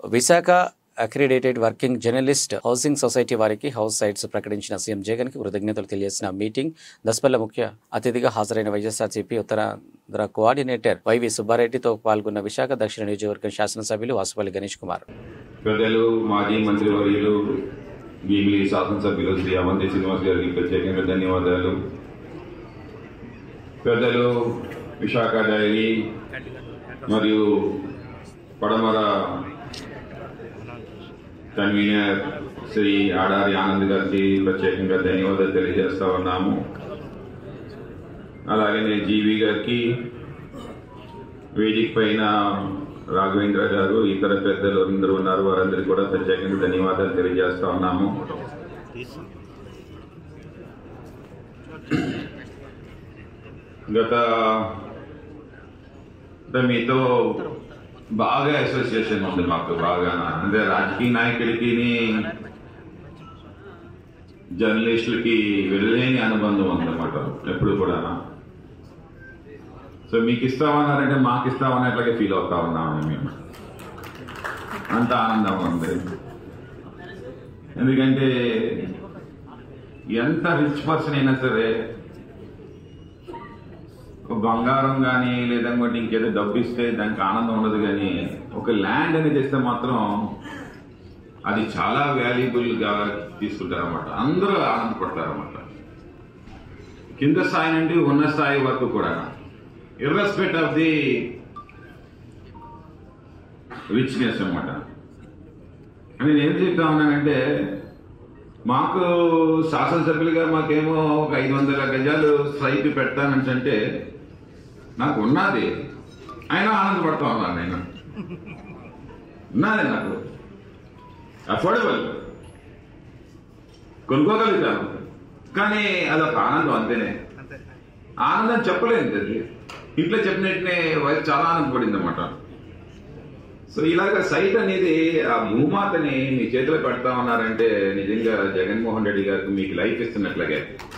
Visakha accredited working journalist housing society వారికి house sites ప్రకటించిన CM Jagan కి కృతజ్ఞతలు తెలియజేసిన మీటింగ్ దసపల్ల ముఖ్య అతిథిగా హాజరైన వైఎస్ఆర్సీపీ ఉత్తరాంధ్ర కోఆర్డినేటర్ వైవి సుబ్బారెడ్డితో పాల్గొన్న విశాఖ దక్షిణ నియోజకవర్గం శాసనసభ్యులు వాసుపల్లి గణేష్ కుమార్ పెద్దలు మాజీ మంత్రివర్యులు భీమిలి శాసనసభ్యులు శ్రీ అవంతి శ్రీనివాస్ గారికి ప్రత్యేకంగా ధన్యవాదాలు పెద్దలు విశాఖ డైరీ మరియు పడమర కన్వీనర్ శ్రీ ఆడారి ఆనంద్ గారికి ప్రత్యేకంగా ధన్యవాదాలు తెలియజేస్తా ఉన్నాము అలాగే జీవి గారికి వేదిక పైన రాఘవేంద్ర గారు ఇతర పెద్దలు అందరూ ఉన్నారు వారందరికీ కూడా ప్రత్యేకంగా ధన్యవాదాలు తెలియజేస్తా ఉన్నాము గత అంటే మీతో బాగా అసోసియేషన్ ఉంది మాకు బాగా అంటే రాజకీయ నాయకుడికి జర్నలిస్టులకి వెళ్ళలేని అనుబంధం ఉందన్నమాట ఎప్పుడు కూడా సో మీకు ఇస్తామన్నారంటే మాకు ఇస్తామన్నట్లుగా ఫీల్ అవుతా ఉన్నాము మేము అంత ఆనందం ఉంది ఎందుకంటే ఎంత రిచ్ పర్సన్ అయినా సరే ఒక బంగారం కానీ లేదా ఇంకోటి ఇంకేదో డబ్బు ఇస్తే దానికి ఆనందం ఉండదు కానీ ఒక ల్యాండ్ అనేది ఇస్తే మాత్రం అది చాలా వాల్యుబుల్ గా తీసుకుంటారు అనమాట అందరూ ఆనందపడతారు అనమాట కింద స్థాయి నుండి ఉన్న స్థాయి వరకు కూడా ఇర్రెస్పెక్ట్ ఆఫ్ ది రిచ్నెస్ అనమాట నేను ఏం చెప్తా ఉన్నానంటే మాకు శాసనసభ్యులుగా మాకేమో ఒక ఐదు వందల గజాలు సైట్ పెడతానని అంటే నాకు ఉన్నది అయినా ఆనందపడతా ఉన్నాను నేను ఉన్నది నాకు అఫోర్డబుల్ కొనుక్కోగలుగుతాను కానీ అదొక ఆనందం అంతేనే ఆనందం చెప్పలేదు అది ఇంట్లో చెప్పినట్టునే వైఫ్ చాలా ఆనందపడింది అనమాట సో ఇలాగ సైట్ అనేది ఆ భూమాతని మీ చేతిలో పెడతా ఉన్నారంటే నిజంగా జగన్మోహన్ రెడ్డి గారికి మీకు లైఫ్ ఇస్తున్నట్లుగే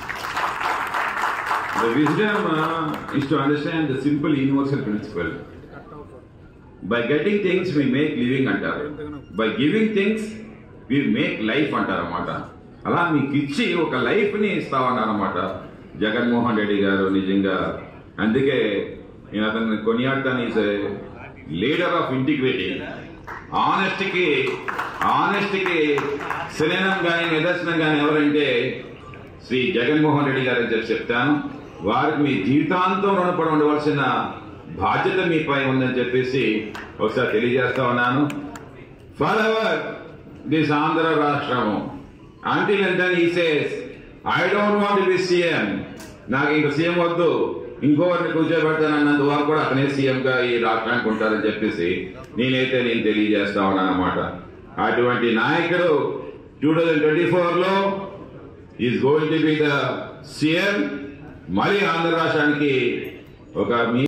the wisdom is to understand the simple universal principle by getting things we make living అంటారు by giving things we make life అంటారు అనమాట అలా మీకు ఇచ్చి ఒక లైఫ్ ని ఇస్తామన్నారన్నమాట జగన్మోహన్ రెడ్డి గారు నిజంగా అందుకే నేను అతన్ని కొనియాడతాను ఈజ్ లీడర్ ఆఫ్ ఇంటిగ్రిటీ ఆనెస్ట్కి ఆనెస్ట్కి సినిమం కానీ నిదర్శనం కానీ ఎవరంటే శ్రీ జగన్మోహన్ రెడ్డి గారు అని చెప్పి చెప్తాను వారికి మీ జీవితాంతం రుణపడి ఉండవలసిన బాధ్యత మీపై ఉందని చెప్పేసి ఒకసారి తెలియజేస్తా ఉన్నాను ఫర్ ఎవర్ దిస్ ఆంధ్ర రాష్ట్రము until and then he says I don't want be CM నాకు ఇంక సీఎం వద్దు ఇంకోరిని కూర్చోబెడతానన్నందు వారు కూడా అతనే సీఎం గా ఈ రాష్ట్రానికి ఉంటారని చెప్పేసి నేనైతే నేను తెలియజేస్తా ఉన్నాను అనమాట అటువంటి నాయకుడు టూ థౌజండ్ ట్వంటీ ఫోర్ లో is going to be the CM మరి ఆంధ్ర రాష్ట్రానికి ఒక మీ